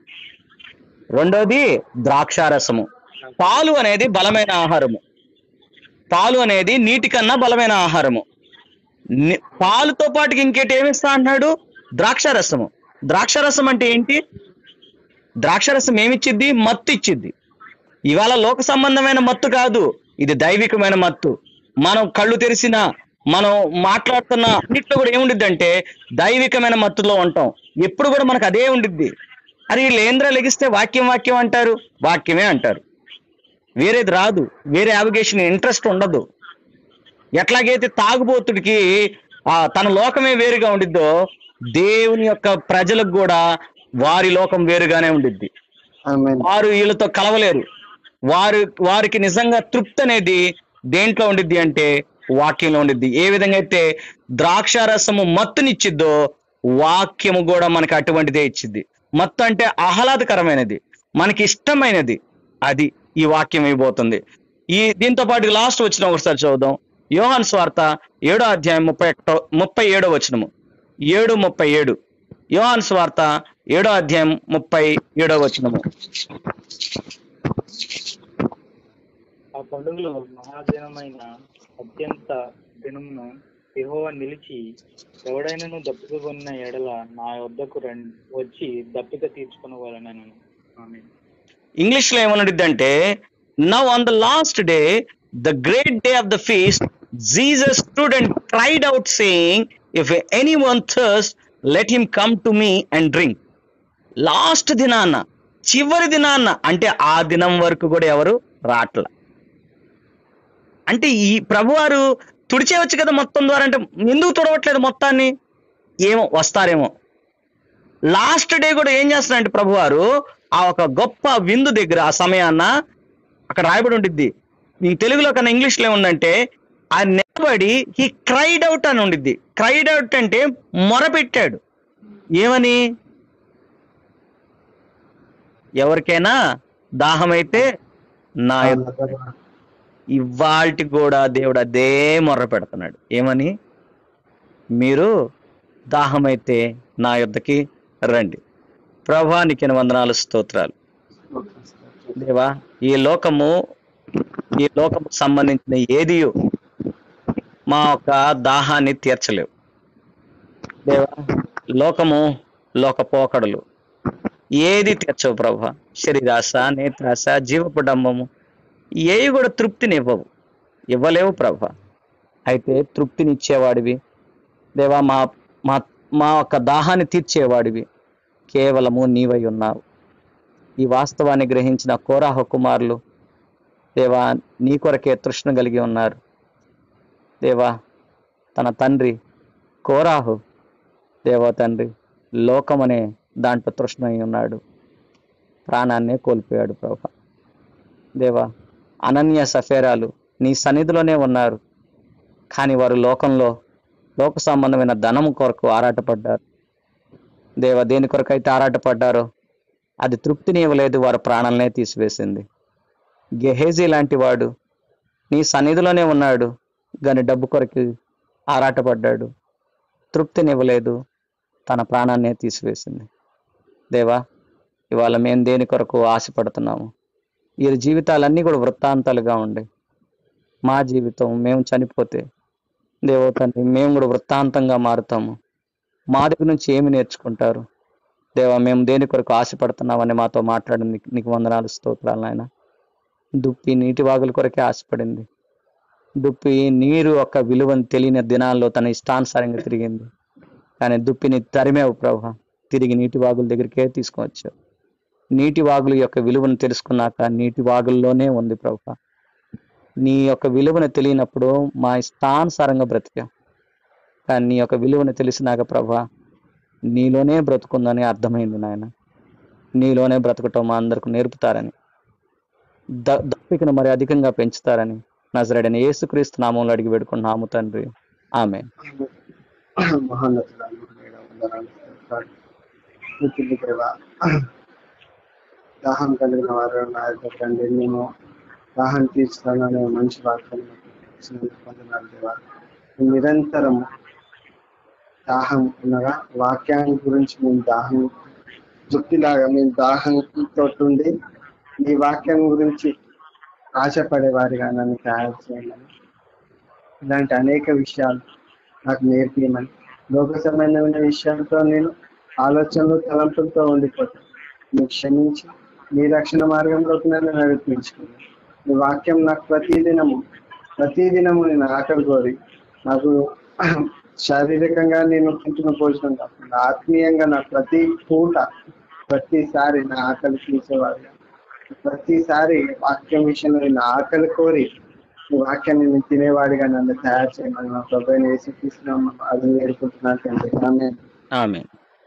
రెండోది ద్రాక్షారసము పాలు అనేది బలమైన ఆహారము పాలు అనేది నీటి కన్నా బలమైన ఆహారము ని- పాలుతో పాటుకి ఇంకేటి ఏమిస్తా అంటున్నాడు ద్రాక్షారసము ద్రాక్షారసం అంటే ఏంటి ద్రాక్షారసం ఏమిచ్చిద్ది మత్తు ఇచ్చిద్ది ఇవాళ లోక సంబంధమైన మత్తు కాదు ఇది దైవికమైన మత్తు మనం కళ్ళు తెరిసిన మనం మాట్లాడుతున్న అన్నిట్లో కూడా ఏముండిద్ది అంటే దైవికమైన మత్తులో ఉంటాం ఎప్పుడు కూడా మనకు అదే ఉండిద్ది అది వీళ్ళు ఏంద్ర లెగిస్తే వాక్యం వాక్యం అంటారు వాక్యమే అంటారు వేరేది రాదు వేరే అవిగేషన్ ఇంట్రెస్ట్ ఉండదు ఎట్లాగైతే తాగుబోతుడికి ఆ తన లోకమే వేరుగా ఉండిద్దో దేవుని యొక్క ప్రజలకు కూడా వారి లోకం వేరుగానే ఉండిద్ది ఆమేన్. వారు వీళ్ళతో కలవలేరు వారు వారికి నిజంగా తృప్తి అనేది దేంట్లో ఉండిద్ది అంటే వాక్యంలో ఉండిద్ది ఏ విధంగా అయితే ద్రాక్షారసము మత్తునిచ్చిద్దో వాక్యము కూడా మనకి అటువంటిదే ఇచ్చిద్ది మత్తు అంటే ఆహ్లాదకరమైనది మనకి ఇష్టమైనది అది ఈ వాక్యం ఇవ్వబోతుంది ఈ దీంతో పాటు లాస్ట్ వచ్చిన ఒకసారి చూద్దాం యోహాన్ స్వార్త ఏడో అధ్యాయం ముప్పై ఒకటో ముప్పై ఏడో వచనము ఏడు ముప్పై ఏడు యోహాన్ స్వార్త ఏడో అధ్యాయం ముప్పై ఏడో వచనము ఆ పండుగలో మహాదినమైన అత్యంత దినమును యెహోవా నిలిచి ఎవడైనాను దప్పిక కొన్న ఎడల నా వద్దకు రండి వచ్చి దప్పిక తీర్చుకునవలనను ఆమె ఇంగ్లీష్ లో ఏమనుడిద్దంటే now on the last day the great day of the feast Jesus stood and cried out saying if any one thirst let him come to me and drink last దినాన్న చివరి దినాన్న అంటే ఆ దినం వరకు కూడా ఎవరు రాట్ల అంటే ఈ ప్రభువారు తుడిచేయవచ్చు కదా మొత్తం ద్వారా అంటే ఎందుకు తుడవట్లేదు మొత్తాన్ని ఏమో వస్తారేమో లాస్ట్ డే కూడా ఏం చేస్తున్నారంటే ప్రభువారు ఆ ఒక గొప్ప విందు దగ్గర ఆ సమయాన్న అక్కడ రాయబడి ఉండిద్ది ఈ తెలుగులో కన్నా ఇంగ్లీష్ లో ఉందంటే ఆ నిలబడి హీ క్రైడ్ అవుట్ అని ఉండిద్ది క్రైడ్ అవుట్ అంటే మొరపెట్టాడు ఏమని ఎవరికైనా దాహమైతే నా యొద్ద ఇవాల్టి కూడా దేవుడు అదే మొర్ర పెడుతున్నాడు ఏమని మీరు దాహమైతే నా యొద్దకి రండి ప్రభానికి వందనాలు స్తోత్రాలు దేవా ఈ లోకము ఈ లోకము సంబంధించిన ఏది మా యొక్క దాహాన్ని తీర్చలేవు దేవా లోకము లోక పోకడలు ఏది తీర్చవు ప్రభా శరీరాశ నేత్రాశ జీవపు డంబము ఏవి కూడా తృప్తిని ఇవ్వవు ఇవ్వలేవు ప్రభా అయితే తృప్తిని ఇచ్చేవాడివి దేవా మా మా మా యొక్క దాహాన్ని తీర్చేవాడివి కేవలము నీవై ఉన్నావు ఈ వాస్తవాన్ని గ్రహించిన కోరాహ కుమారులు దేవా నీ కొరకే తృష్ణ కలిగి ఉన్నారు దేవా తన తండ్రి కోరాహు దేవా తండ్రి లోకమనే దాంట్లో తృష్ణ అయి ఉన్నాడు ప్రాణాన్నే కోల్పోయాడు ప్రభా దేవా అనన్య సఫేరాలు నీ సన్నిధిలోనే ఉన్నారు కానీ వారు లోకంలో లోక సంబంధమైన ధనము కొరకు ఆరాటపడ్డారు దేవ దేని కొరకైతే ఆరాటపడ్డారో అది తృప్తిని ఇవ్వలేదు వారి ప్రాణాలనే తీసివేసింది గెహేజీ లాంటి వాడు నీ సన్నిధిలోనే ఉన్నాడు కానీ డబ్బు కొరకు ఆరాటపడ్డాడు తృప్తిని ఇవ్వలేదు తన ప్రాణాన్నే తీసివేసింది దేవా ఇవాళ మేము దేని కొరకు ఆశపడుతున్నాము ఈ జీవితాలన్నీ కూడా వృత్తాంతాలుగా ఉండే మా జీవితం మేము చనిపోతే దేవో తండ్రి మేము కూడా వృత్తాంతంగా మారుతాము మా దగ్గర నుంచి ఏమి నేర్చుకుంటారు దేవా మేము దేని కొరకు ఆశపడుతున్నామని మాతో మాట్లాడింది నీకు- నీకు వందనాలు స్తోత్రాలు నాయన దుప్పి నీటి వాగుల కొరకే ఆశపడింది దుప్పి నీరు యొక్క విలువను తెలియని దినాల్లో తన ఇష్టానుసారంగా తిరిగింది కానీ దుప్పిని తరిమేవు ప్రభా తిరిగి నీటి వాగుల దగ్గరికే తీసుకొచ్చావు నీటి వాగుల యొక్క విలువను తెలుసుకున్నాక నీటి వాగుల్లోనే ఉంది ప్రభా నీ యొక్క విలువను తెలియనప్పుడు మా ఇష్టానుసారంగా బ్రతికాం కానీ నీ యొక్క విలువను తెలిసినాక ప్రభా నీలోనే బ్రతుకుందని అర్థమైంది నాయన నీలోనే బ్రతకటం మా అందరికి నేర్పుతారని ద దప్పికను మరి అధికంగా పెంచుతారని నజరడని యేసుక్రీస్తు నామంలో అడిగి పెడుకున్నాము తండ్రి ఆమె మహోన్నతుడా, మహనీయుడా, వందనాలు, స్తోత్రాలు. స్తుతులు దేవా. దాహం కలిగిన వారు నా యొక్క తండ్రి మేము దాహం తీర్చుతాననే మంచి వార్తను మాకు ఇచ్చినందుకు వందనాలు దేవా నిరంతరం దాహం అనగా వాక్యాన్ని గురించి మేము దాహం జుట్టిలాగా మేము దాహంతో ఉండి ఈ వాక్యం గురించి ఆశపడే వారిగా నన్ను తయారు చేయాలని ఇలాంటి అనేక విషయాలు నాకు నేర్పియమని లోక సంబంధమైన విషయాలతో నేను ఆలోచనలు తలంపులతో ఉండిపోతాను నువ్వు క్షమించి నీ రక్షణ మార్గంలోకి నన్ను నడిపించుకుని నీ వాక్యం నాకు ప్రతిదినము ప్రతిదినము నేను ఆకలి కోరి నాకు శారీరకంగా నేను తింటున్న భోజనం కాకుండా ఆత్మీయంగా నా ప్రతి పూట ప్రతిసారి నా ఆకలి తీసేవాడిగా ప్రతిసారి వాక్యం విషయంలో నేను ఆకలి కోరి ఈ వాక్యాన్ని నేను తినేవాడిగా నన్ను తయారు చేయమని మా ప్రభు వేసి తీసుకున్నాం అది వేడుకుంటున్నాను తండ్రి ఆమె ఆమె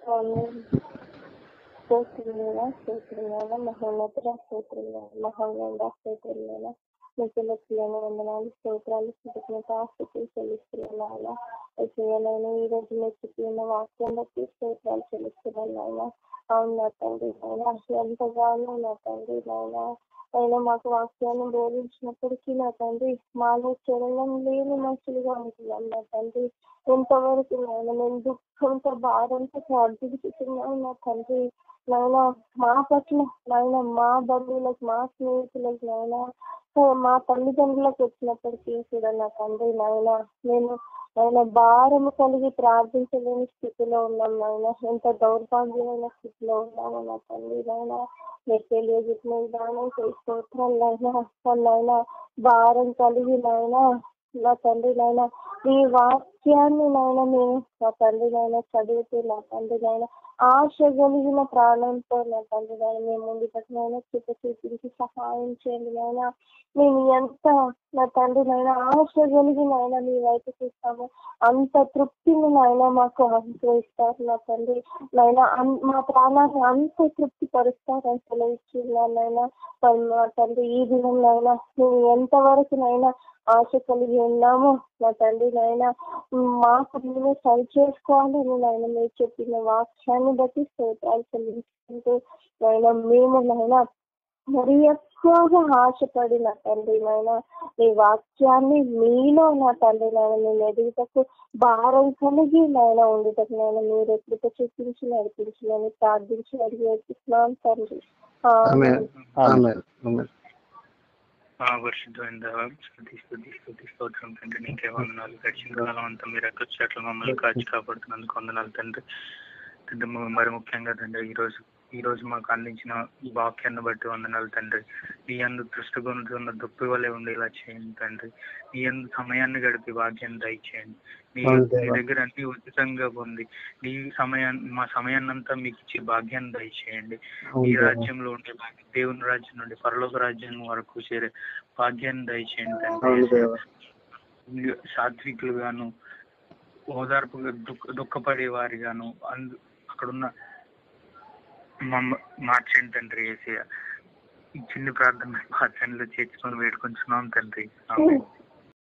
స్తోత్రులేనా స్తోత్రులేనా మహోన్నతుల స్తోత్రులేనా మహోన్నత స్తోత్రులేనా మీకు లెక్కలేని వందనాలు స్తోత్రాలు కృతజ్ఞత ఆస్తులు చెల్లిస్తున్నాను చేయలేను ఈ రోజు మీరు చెప్పిన వాక్యం బట్టి స్తోత్రాలు చెల్లిస్తున్నాను నాయన అవును నా తండ్రి నాయన ఎంతగానో నా తండ్రి నాయన అయినా మాకు వాక్యాన్ని బోధించినప్పటికీ నా తండ్రి మాలో చలనం లేని మనుషులుగా ఉంటున్నాం నా తండ్రి ఎంతవరకు నాయన మేము దుఃఖంతో బాధంతో ప్రార్థిస్తున్నాం నా తండ్రి నాయన మా పట్ల నాయన మా బంధువులకు మా స్నేహితులకు నాయన సో మా తల్లిదండ్రులకు వచ్చినప్పటికీ కూడా నా తండ్రి నాయన నేను ఆయన భారము కలిగి ప్రార్థించలేని స్థితిలో ఉన్నాం నాయన ఎంత దౌర్భాగ్యమైన స్థితిలో ఉన్నాము నా తండ్రి నాయన మీరు తెలియజెప్పిన విధానం స్తోత్రాలు నాయన నాయన భారం కలిగి నాయన నా తండ్రి నాయన ఈ వాక్యాన్ని నాయన మేము నా తండ్రి నాయన చదువుతూ నా తండ్రి నాయన ఆశ కలిగిన ప్రాణంతో నా తండ్రి నాయన మేము ముందుకు నాయన చూప చూపించి సహాయం చేయండి నాయన మేము ఎంత నా తండ్రి నాయన ఆశ కలిగి నాయన మీ వైపు చూస్తాము అంత తృప్తిని నాయన మాకు అనుగ్రహిస్తారు నా తండ్రి నాయన అన్- మా ప్రాణాన్ని అంత తృప్తి పరుస్తారని సెలవిస్తున్నాను నాయన మరి మా తండ్రి ఈ దినం నాయన మేము ఎంతవరకు నైనా ఆశ కలిగి ఉన్నాము నా తండ్రి నాయన మాకు మేము సరి చేసుకోవాలని నాయన మీరు చెప్పిన వాక్యాన్ని బట్టి స్తోత్రాలు చెల్లించుకుంటూ నాయన మేము నాయన మరి ఎక్కువగా ఆశపడి నా తండ్రి నాయన నీ వాక్యాన్ని మీలో నా తండ్రి నాయన మేము ఎదుగుటకు భారం కలిగి నాయన ఉండుటకు నాయన మీరు ఎప్పుడు చూపించి నడిపించాలని ప్రార్థించి అడిగి వేస్తున్నాం తండ్రి ఆమేన్. ఆమేన్. ఆమేన్. ఆమేన్. ఆ పరిశుద్ధమైన దేవ, స్తుతి స్తుతి స్తుతి స్తోత్రం తండ్రి నీకే వందనాలు గడిచిన కాలం అంతా మీరు ఎక్కడ చెట్లు మమ్మల్ని కాచి కాపాడుతున్నందుకు వందనాలు తండ్రి తండ్రి ము- మరి ముఖ్యంగా తండ్రి ఈ రోజు ఈ రోజు మాకు అందించిన ఈ వాక్యాన్ని బట్టి వందనాలు తండ్రి నీ అందు దృష్టిగొనుతున్న దుప్పి వలె ఉండేలా చేయండి తండ్రి నీ అందు సమయాన్ని గడిపి వాక్యాన్ని దయచేయండి నీ అవును నీ దేవా. దగ్గర అన్ని ఉచితంగా పొంది నీ సమయాన్ని మా సమయాన్నంతా మీకు ఇచ్చే భాగ్యాన్ని దయచేయండి అవును ఈ దేవా. రాజ్యంలో ఉండే భాగ్యం, దేవుని రాజ్యం నుండి పరలోక రాజ్యం వరకు చేరే భాగ్యాన్ని దయచేయండి అవును తండ్రి దేవా. సాత్వికులు గాను ఓదార్పుగా దుఃఖ దుఃఖపడే వారి గాను అందు అక్కడున్న మమ్మ మార్చండి తండ్రి ఏసయ్య ఈ చిన్న ప్రార్థన పాత్రలో చేర్చుకొని వేడుకొంచున్నాం తండ్రి ఆమేన్.